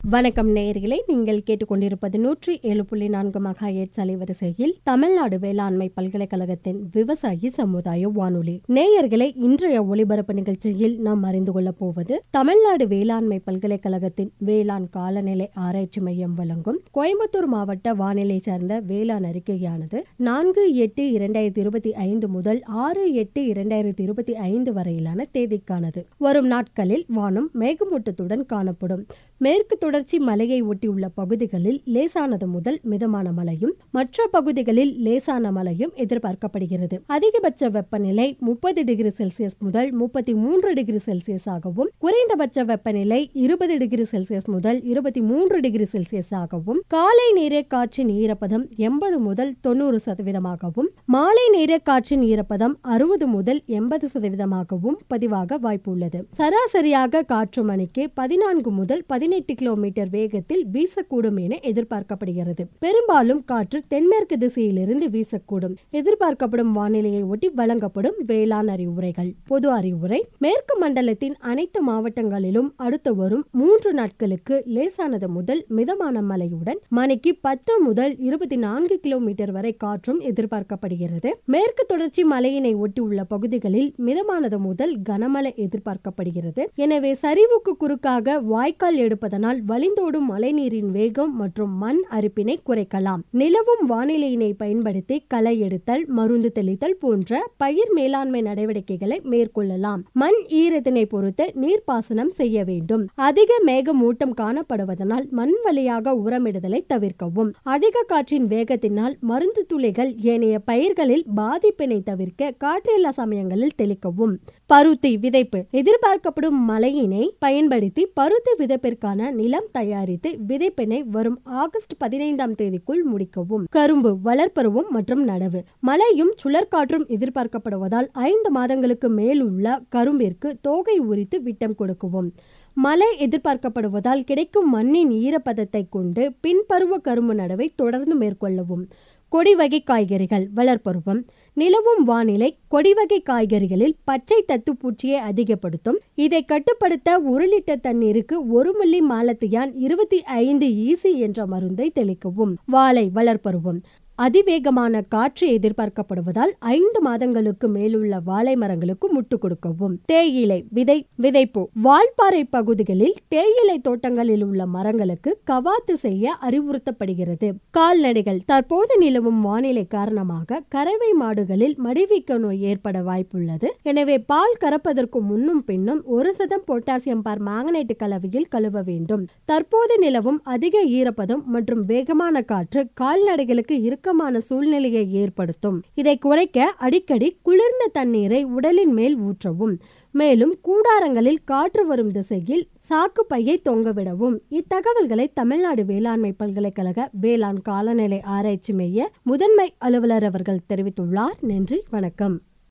வணக்கம் நேயர்களே நீங்கள் கேட்டுக்கொண்டிருப்பது நூற்றி ஏழு புள்ளி நான்கு மகாயேட் அலைவரிசையில் தமிழ்நாடு வேளாண்மை பல்கலைக்கழகத்தின் விவசாயி சமுதாய வானொலி நேயர்களே இன்றைய ஒளிபரப்பு நிகழ்ச்சியில் நாம் அறிந்து கொள்ளப் போவது தமிழ்நாடு வேளாண்மை பல்கலைக்கழகத்தின் வேளாண் காலநிலை ஆராய்ச்சி மையம் வழங்கும் கோயம்புத்தூர் மாவட்ட வானிலை சார்ந்த வேளாண் அறிக்கையானது நான்கு எட்டு இரண்டாயிரத்தி இருபத்தி ஐந்து முதல் ஆறு எட்டு இரண்டாயிரத்தி இருபத்தி ஐந்து வரையிலான தேதிக்கானது வரும் நாட்களில் வானம் மேகமூட்டத்துடன் காணப்படும் மேற்கு தொடர்ச்சி மலையை ஒட்டியுள்ள பகுதிகளில் லேசானது முதல் மிதமான மழையும் மற்ற பகுதிகளில் லேசான மழையும் எதிர்பார்க்கப்படுகிறது அதிகபட்ச வெப்பநிலை முப்பது டிகிரி செல்சியஸ் முதல் முப்பத்தி மூன்று டிகிரி செல்சியஸ் ஆகவும் குறைந்தபட்ச வெப்பநிலை இருபது டிகிரி செல்சியஸ் முதல் இருபத்தி மூன்று டிகிரி செல்சியஸ் ஆகவும் காலை நேர காற்றின் ஈரப்பதம் எண்பது முதல் தொண்ணூறு சதவீதமாகவும் மாலை நேர காற்றின் ஈரப்பதம் அறுபது முதல் எண்பது சதவீதமாகவும் பதிவாக வாய்ப்பு உள்ளது சராசரியாக காற்று மணிக்கு பதினான்கு முதல் பதினெட்டு கிலோமீட்டர் வேகத்தில் வீசக்கூடும் என எதிர்பார்க்கப்படுகிறது பெரும்பாலும் காற்று தென்மேற்கு திசையிலிருந்து வீசக்கூடும் எதிர்பார்க்கப்படும் வானிலையை ஒட்டி வழங்கப்படும் வேளாண் அறிவுரைகள் பொது அறிவுரை மேற்கு மண்டலத்தின் அனைத்து மாவட்டங்களிலும் அடுத்து வரும் மூன்று நாட்களுக்கு லேசானது முதல் மிதமான மழையுடன் மணிக்கு பத்து முதல் இருபத்தி நான்கு கிலோமீட்டர் வரை காற்றும் எதிர்பார்க்கப்படுகிறது மேற்கு தொடர்ச்சி மலையினை ஒட்டியுள்ள பகுதிகளில் மிதமானது முதல் கனமழை எதிர்பார்க்கப்படுகிறது எனவே சரிவுக்கு குறுக்காக வாய்க்கால் எடுப்பதனால் வழிந்தோடும் மழைநீரின் வேகம் மற்றும் மண் அரிப்பினை குறைக்கலாம் நிலவும் வானிலையினை பயன்படுத்தி களை எடுத்தல் மருந்து தெளித்தல் போன்ற பயிர் மேலாண்மை நடவடிக்கைகளை மேற்கொள்ளலாம் மண் ஈரத்தினை பொறுத்து நீர்ப்பாசனம் செய்ய வேண்டும் அதிக மேகமூட்டம் காணப்படுவதனால் மண் வழியாக உரமிடுதலை தவிர்க்கவும் அதிக காற்றின் வேகத்தினால் மருந்து துளிகள் ஏனைய பயிர்களில் பாதிப்பினை தவிர்க்க காற்றில்லா சமயங்களில் தெளிக்கவும் பருத்தி விதைப்பு எதிர்பார்க்கப்படும் மழையினை பயன்படுத்தி பருத்தி விதைப்பிற்கான நிலம் தயாரித்து விதைப்பினை வரும் ஆகஸ்ட் பதினைந்தாம் தேதிக்குள் முடிக்கவும் கரும்பு வளர்ப்பருவம் மற்றும் நடவு மழையும் சுழற்காற்றும் எதிர்பார்க்கப்படுவதால் ஐந்து மாதங்களுக்கு மேல் உள்ள கரும்பிற்கு தோகை உரித்து விட்டம் கொடுக்கவும் மழை எதிர்பார்க்கப்படுவதால் கிடைக்கும் மண்ணின் ஈரப்பதத்தை கொண்டு பின்பருவ கரும்பு நடவை தொடர்ந்து மேற்கொள்ளவும் கொடி வகை காய்கறிகள் வளர்ப்பருவம் நிலவும் வானிலை கொடி வகை காய்கறிகளில் பச்சை தத்து பூச்சியை அதிகப்படுத்தும் இதை கட்டுப்படுத்த ஒரு லிட்டர் தண்ணீருக்கு ஒரு மில்லி மாலத்தியான் இருபத்தி ஐந்து ஈசி என்ற மருந்தை தெளிக்கவும் வாழை வளர்ப்பருவம் அதிவேகமான காற்று எதிர்பார்க்கப்படுவதால் ஐந்து மாதங்களுக்கு மேலுள்ள வாழை மரங்களுக்கு முட்டு கொடுக்கவும் தேயிலை விதை விதைப்பு வால்பாறை பகுதிகளில் தேயிலை தோட்டங்களில் உள்ள மரங்களுக்கு கவாத்து செய்ய அறிவுறுத்தப்படுகிறது கால்நடைகள் தற்போது நிலவும் வானிலை காரணமாக கறவை மாடுகளில் மடிவீக்க நோய் ஏற்பட வாய்ப்புள்ளது எனவே பால் கறப்பதற்கு முன்னும் பின்னும் ஒரு சதம் பொட்டாசியம் பார் மேங்கனேட் கலவையில் கழுவ வேண்டும் தற்போது நிலவும் அதிக ஈரப்பதம் மற்றும் வேகமான காற்று கால்நடைகளுக்கு இறுக்கமான சூழ்நிலையை ஏற்படுத்தும் இதை குறைக்க அடிக்கடி குளிர்ந்த தண்ணீரை உடலின் மேல் ஊற்றவும் மேலும் கூடாரங்களில் காற்று வரும் திசையில் சாக்கு பையை தொங்கவிடவும் இத்தகவல்களை தமிழ்நாடு வேளாண்மை பல்கலைக்கழக வேளாண் காலநிலை ஆராய்ச்சி மைய முதன்மை அலுவலர் அவர்கள் தெரிவித்துள்ளார் நன்றி வணக்கம்